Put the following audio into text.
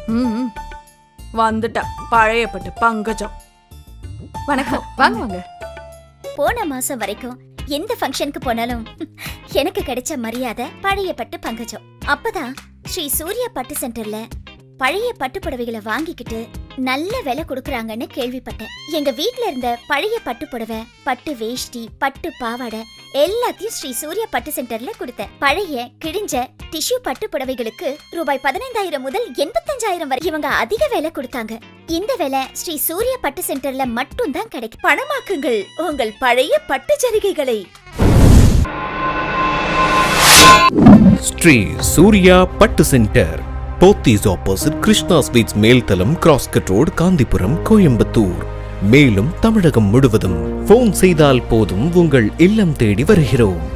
ம் வந்துட்டா பழையப்பட்டு பங்கஜம் வணக்கம் வாங்க வாங்க போன மாசம் வரைக்கும் எந்த ஃபங்க்ஷனுக்கு போனாலும் எனக்கு கிடைச்ச மரியாதை பழைய பட்டு பங்கஜம் அப்பதான் ஸ்ரீ சூர்யா பட்டு சென்டர்ல பழைய பட்டு புடவைகளை வாங்கிக்கிட்டு நல்ல விலை கொடுக்கறாங்கன்னு கேள்விப்பட்டேன் எங்க வீட்ல இருந்த பழைய பட்டு புடவை பட்டு வேஷ்டி பட்டு பாவாடை எல்லாத்தையும் ஸ்ரீ சூர்யா பட்டு சென்டர்ல கொடுத்தேன் பழைய கிழிஞ்ச டிஷ்யூ பட்டு புடவைகளுக்கு ரூபாய் பதினைந்தாயிரம் முதல் எண்பத்தஞ்சாயிரம் வரை இவங்க அதிக விலை கொடுத்தாங்க இந்த விலை ஸ்ரீ சூர்யா பட்டு சென்டர்ல மட்டும் தான் கிடைக்கும் பணமாக்குங்கள் உங்கள் பழைய பட்டு ஜரிகைகளை ஸ்ரீ சூர்யா பட்டு centre Pothys opposite Krishna sweets மேல்தலம் கிராஸ்கட் ரோடு காந்திபுரம் கோயம்புத்தூர் மேலும் தமிழகம் முழுவதும் போன் செய்தால் போதும் உங்கள் இல்லம் தேடி வருகிறோம்